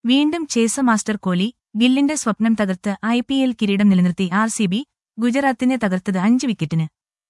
വീണ്ടും chaser master Kohli ഗില്ലിന്റെ സ്വപ്നം തകർത്ത് ഐ പി എൽ കിരീടം നിലനിർത്തി ആർ സി ബി ഗുജറാത്തിനെ തകർത്തത് അഞ്ച് വിക്കറ്റിന്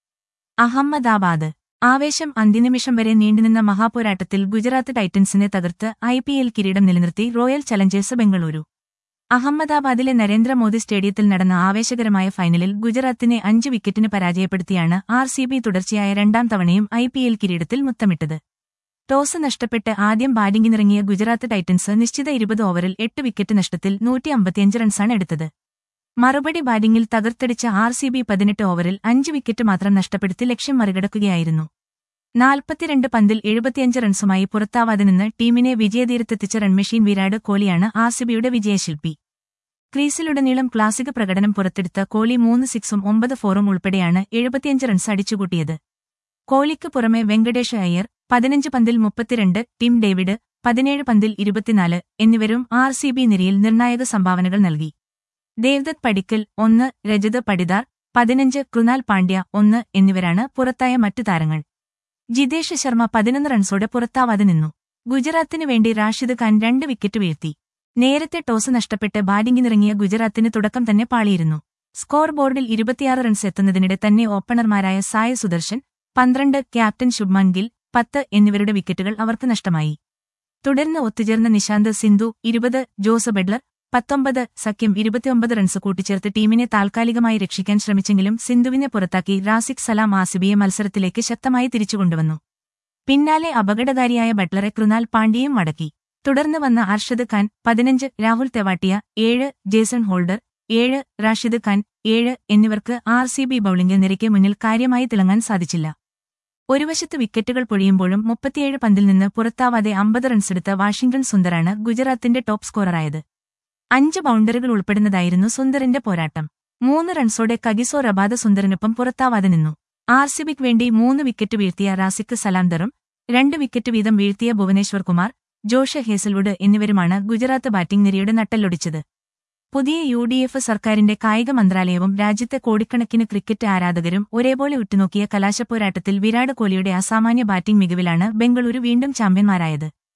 അഹമ്മദാബാദ് ആവേശം അന്തിനിമിഷം വരെ നീണ്ടുനിന്ന മഹാപോരാട്ടത്തിൽ ഗുജറാത്ത് ടൈറ്റൻസിനെ തകർത്ത് ഐ പി എൽ കിരീടം നിലനിർത്തി റോയൽ ചലഞ്ചേഴ്സ് ബംഗളൂരു അഹമ്മദാബാദിലെ നരേന്ദ്രമോദി സ്റ്റേഡിയത്തിൽ നടന്ന ആവേശകരമായ ഫൈനലിൽ ഗുജറാത്തിനെ അഞ്ച് വിക്കറ്റിന് പരാജയപ്പെടുത്തിയാണ് ആർ സി ബി തുടർച്ചയായ രണ്ടാം തവണയും ഐ പി എൽ കിരീടത്തിൽ മുത്തമിട്ടത് ടോസ് നഷ്ടപ്പെട്ട് ആദ്യം ബാറ്റിംഗിനിറങ്ങിയ ഗുജറാത്ത് ടൈറ്റൻസ് നിശ്ചിത ഇരുപത് ഓവറിൽ എട്ട് വിക്കറ്റ് നഷ്ടത്തിൽ നൂറ്റി അമ്പത്തിയഞ്ച് റൺസാണ് എടുത്തത് മറുപടി ബാറ്റിംഗിൽ തകർത്തടിച്ച ആർ സി ബി പതിനെട്ട് ഓവറിൽ അഞ്ച് വിക്കറ്റ് മാത്രം നഷ്ടപ്പെടുത്തി ലക്ഷ്യം മറികടക്കുകയായിരുന്നു നാൽപ്പത്തിരണ്ട് പന്തിൽ എഴുപത്തിയഞ്ച് റൺസുമായി പുറത്താവാതെ നിന്ന് ടീമിനെ വിജയതീരത്തെത്തിച്ച റൺമെഷീൻ വിരാട് കോഹ്ലിയാണ് ആർ സി ബിയുടെ വിജയശില്പി ക്രീസിലുടനീളം ക്ലാസിക് പ്രകടനം പുറത്തെടുത്ത കോഹ്ലി മൂന്ന് സിക്സും ഒമ്പത് ഫോറും ഉൾപ്പെടെയാണ് എഴുപത്തിയഞ്ച് റൺസ് അടിച്ചുകൂട്ടിയത് കോഹ്ലിക്ക് പുറമെ വെങ്കടേഷ് അയ്യർ പതിനഞ്ച് പന്തിൽ മുപ്പത്തിരണ്ട് ടിം ഡേവിഡ് പതിനേഴ് പന്തിൽ ഇരുപത്തിനാല് എന്നിവരും ആർ സി ബി നിരയിൽ നിർണായക സംഭാവനകൾ നൽകി ദേവ്ദത്ത് പടിക്കൽ ഒന്ന് രജത് പടിദാർ പതിനഞ്ച് കൃണാൽ പാണ്ഡ്യ ഒന്ന് എന്നിവരാണ് പുറത്തായ മറ്റു താരങ്ങൾ ജിതേഷ് ശർമ്മ പതിനൊന്ന് റൺസോടെ പുറത്താവാതെ നിന്നു ഗുജറാത്തിനു വേണ്ടി റാഷിദ് ഖാൻ രണ്ട് വിക്കറ്റ് വീഴ്ത്തി നേരത്തെ ടോസ് നഷ്ടപ്പെട്ട് ബാറ്റിംഗിനിറങ്ങിയ ഗുജറാത്തിന് തുടക്കം തന്നെ പാളിയിരുന്നു സ്കോർ ബോർഡിൽ ഇരുപത്തിയാറ് റൺസ് എത്തുന്നതിനിടെ തന്നെ ഓപ്പണർമാരായ സായ സുദർശൻ പന്ത്രണ്ട് ക്യാപ്റ്റൻ ശുഭ്മാൻ ഗിൽ പത്ത് എന്നിവരുടെ വിക്കറ്റുകൾ അവർക്ക് നഷ്ടമായി തുടർന്ന് ഒത്തുചേർന്ന നിശാന്ത് സിന്ധു ഇരുപത് ജോസ് ബെഡ്ലർ പത്തൊമ്പത് സഖ്യം ഇരുപത്തിയൊമ്പത് റൺസ് കൂട്ടിച്ചേർത്ത് ടീമിനെ താൽക്കാലികമായി രക്ഷിക്കാൻ ശ്രമിച്ചെങ്കിലും സിന്ധുവിനെ പുറത്താക്കി റാസിക് സലാം ആസിബിയെ മത്സരത്തിലേക്ക് ശക്തമായി തിരിച്ചുകൊണ്ടുവന്നു പിന്നാലെ അപകടകാരിയായ ബട്ട്ലറെ കൃണാൽ പാണ്ഡ്യയും മടക്കി തുടർന്ന് വന്ന അർഷദ് ഖാൻ പതിനഞ്ച് രാഹുൽ തെവാട്ടിയ ഏഴ് ജേസൺ ഹോൾഡർ ഏഴ് റാഷിദ് ഖാൻ ഏഴ് എന്നിവർക്ക് ആർ സി ബി ബൌളിംഗ് നിരയ്ക്ക് മുന്നിൽ കാര്യമായി തിളങ്ങാൻ സാധിച്ചില്ല ഒരു വശത്ത് വിക്കറ്റുകൾ പൊഴിയുമ്പോഴും മുപ്പത്തിയേഴ് പന്തിൽ നിന്ന് പുറത്താവാതെ അമ്പത് റൺസെടുത്ത വാഷിംഗ്ടൺ സുന്ദറാണ് ഗുജറാത്തിന്റെ ടോപ്പ് സ്കോററായത് അഞ്ച് ബൗണ്ടറികൾ ഉൾപ്പെടുന്നതായിരുന്നു സുന്ദറിന്റെ പോരാട്ടം മൂന്ന് റൺസോടെ കഗിസോ റബാദ സുന്ദറിനൊപ്പം പുറത്താവാതെ നിന്നു ആർ സിബിക്ക് വേണ്ടി മൂന്ന് വിക്കറ്റ് വീഴ്ത്തിയ റാസിക്ക് സലാന്തറും രണ്ട് വിക്കറ്റ് വീതം വീഴ്ത്തിയ ഭുവനേശ്വർ കുമാർ ജോഷ് ഹേസൽവുഡ് എന്നിവരുമാണ് ഗുജറാത്ത് ബാറ്റിംഗ് നിരയുടെ നട്ടല്ലൊടിച്ചത് പുതിയ യു ഡി എഫ് സർക്കാരിന്റെ കായിക മന്ത്രാലയവും രാജ്യത്തെ കോടിക്കണക്കിന് ക്രിക്കറ്റ് ആരാധകരും ഒരേപോലെ ഉറ്റുനോക്കിയ കലാശപ്പോരാട്ടത്തിൽ വിരാട് കോഹ്ലിയുടെ അസാമാന്യ ബാറ്റിംഗ് മികവിലാണ് ബംഗളൂരു വീണ്ടും ചാമ്പ്യന്മാരായത്